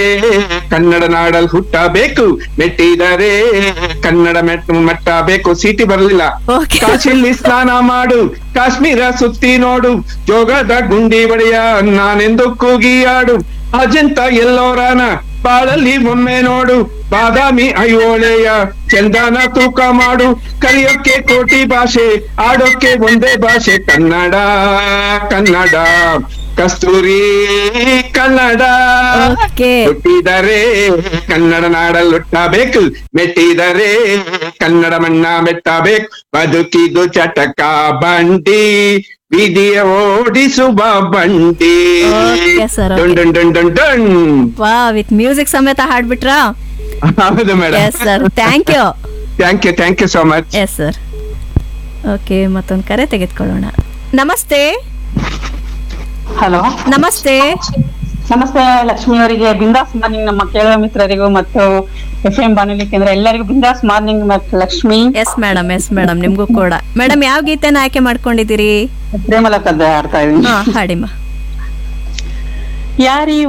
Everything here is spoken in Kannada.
ಕನ್ನಡ ನಾಡಲ್ ಹುಟ್ಟಬೇಕು ಮೆಟ್ಟಿದರೆ ಕನ್ನಡ ಮೆಟ್ಟ ಮಟ್ಟಬೇಕು ಸೀಟಿ ಬರಲಿಲ್ಲ ಓಕೆ ಕಾಶಿಯಲ್ಲಿ ಸ್ನಾನ ಮಾಡು ಕಾಶ್ಮೀರ ಸುತ್ತಿ ನೋಡು ಜೋಗದ ಗುಂಡಿ ಬಡಿಯ ನಾನೆಂದು ಕೂಗಿಯಾಡು ಅಜಂತ ಎಲ್ಲೋರಾನ ಬಾಳಲ್ಲಿ ಒಮ್ಮೆ ನೋಡು ಬಾದಾಮಿ ಐಹೊಳೆಯ ಚಂದನ ತೂಕ ಮಾಡು ಕಲಿಯೋಕೆ ಕೋಟಿ ಭಾಷೆ ಆಡೋಕೆ ಒಂದೇ ಭಾಷೆ ಕನ್ನಡ ಕನ್ನಡ ಕಸ್ತೂರಿ ಕನ್ನಡ ಓಕೆ ಹುಟ್ಟಿದರೆ ಕನ್ನಡ ನಾಡಲ್ಲಿ ಹುಟ್ಟಬೇಕು ಮೆಟ್ಟಿದರೆ ಕನ್ನಡ ಮಣ್ಣ ಮೆಟ್ಟಬೇಕು ಬದುಕಿದು ಚಟಕ ಬಂಡಿ ಬೀದಿಯ ಓಡಿಸುವ ಬಂಡಿ Okay, sir, okay. ಡೊಣ್ ಡೊಣ್ ಡೊಣ್ ಡೊಣ್ ಡೊಣ್ ವಾ ವಿತ್ ಮ್ಯೂಸಿಕ್ ಸಮೇತ ಹಾಡ್ಬಿಟ್ರಾ ಹೌದು madam yes sir thank you thank you thank you so much yes sir okay ಮತ್ತೊಂದು ಕರೆ ತೆಗೆದುಕೊಳ್ಳೋಣ ನಮಸ್ತೆ ಹಲೋ ನಮಸ್ತೆ ನಮಸ್ತೆ ಲಕ್ಷ್ಮಿ ಅವರಿಗೆ ಬಿಂದಾಸ್ ಮಾರ್ನಿಂಗ್ ನಮ್ಮ ಕೇಳುವ ಮಿತ್ರರಿಗೂ ಮತ್ತು ಎಫ್ ಎಂ ಬಾನುಲಿ ಕೇಂದ್ರ ಎಲ್ಲರಿಗೂ ಬಿಂದಾಸ್ ಮಾರ್ನಿಂಗ್ ಮತ್ತು Lakshmi yes madam yes madam ನಿಮಗೂ ಕೂಡ ಮೇಡಮ್ ಯಾವ ಗೀತೆನ ಆಯ್ಕೆ ಮಾಡ್ಕೊಂಡಿದ್ದೀರಿ ಪ್ರೇಮಲತದ ಆಡ್ತಾ ಇದೀನಿ ಹಾ ಹಾಡಿಮ್ಮ ಯಾರಿ